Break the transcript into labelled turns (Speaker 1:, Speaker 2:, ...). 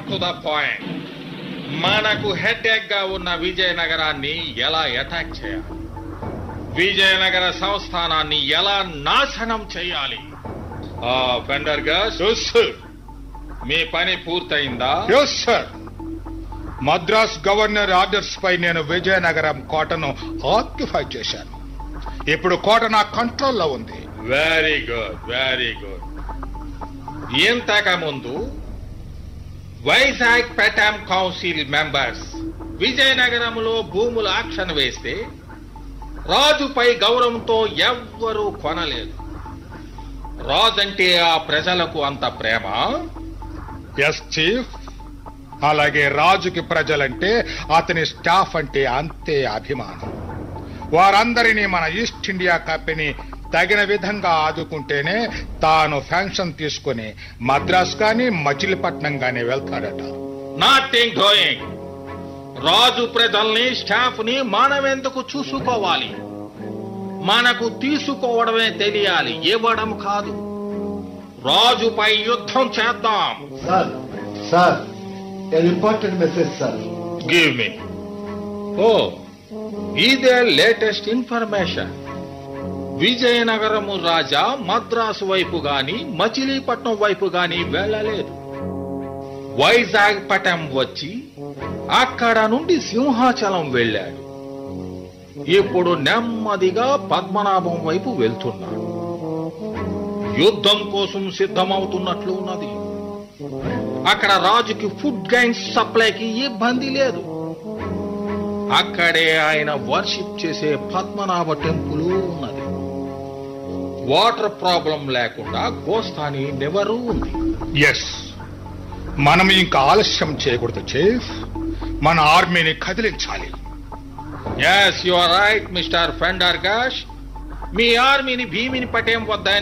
Speaker 1: To the point మనకు headache గా ఉన్న విజయనగరాన్ని ఎలా అటాక్ చేయాలి విజయనగర సంస్థానాన్ని ఎలా నాశనం చేయాలి ఆ వెండర్ గా మీ పని పూర్తయిందా
Speaker 2: yes sir Madras governor orders పై నేను విజయనగరం కోటను ఆక్యుపై చేశాను ఇప్పుడు కోట నా కంట్రోల్లో ఉంది
Speaker 1: వెరీ గుడ్ వెరీ గుడ్ ఇంతకు ముందు వైజాగ్ పెటాం కౌన్సిల్ మెంబర్స్ విజయనగరంలో భూములు ఆక్షన్ వేస్తే రాజుపై గౌరవంతో ఎవ్వరూ కొనలేదు రాజంటే ఆ ప్రజలకు అంత ప్రేమ
Speaker 2: ఎస్ చీఫ్ అలాగే రాజుకి ప్రజలంటే అతని స్టాఫ్ అంటే అంతే అభిమానం వారందరినీ మన ఈస్ట్ ఇండియా కంపెనీ తగిన విధంగా ఆదుకుంటేనే తాను ఫ్యాంక్షన్ తీసుకుని మద్రాస్ కానీ మచిలీపట్నం కానీ వెళ్తాడట
Speaker 1: నాటింగ్ డూయింగ్ రాజు ప్రజల్ని స్టాఫ్ ని మనమెందుకు చూసుకోవాలి మనకు తీసుకోవడమే తెలియాలి ఇవ్వడం కాదు రాజుపై యుద్ధం చేద్దాం
Speaker 3: Sir, sir, an important message, sir.
Speaker 1: Give me ఓ ఇదే లేటెస్ట్ ఇన్ఫర్మేషన్ విజయనగరము రాజా మద్రాసు వైపు గాని మచిలీపట్నం వైపు గాని వెళ్ళలేదు వైజాగ్ పటం వచ్చి అక్కడ నుండి సింహాచలం వెళ్ళాడు ఇప్పుడు నెమ్మదిగా పద్మనాభం వైపు వెళ్తున్నాడు యుద్ధం కోసం సిద్ధమవుతున్నట్లు ఉన్నది అక్కడ రాజుకి ఫుడ్ గైన్స్ సప్లైకి ఇబ్బంది లేదు అక్కడే ఆయన వర్షిప్ చేసే పద్మనాభ టెంపుల్ ఉన్నది వాటర్ ప్రాబ్లం లేకుండా గోస్తాని నెవరు ఉంది
Speaker 2: ఎస్ మనం ఇంకా ఆలస్యం చేయకూడదు చీఫ్ మన ఆర్మీని కదిలించాలి
Speaker 1: yes you are right mister ఫెండర్ గాష్ మీ ఆర్మీని భీమిని పటేం వద్ద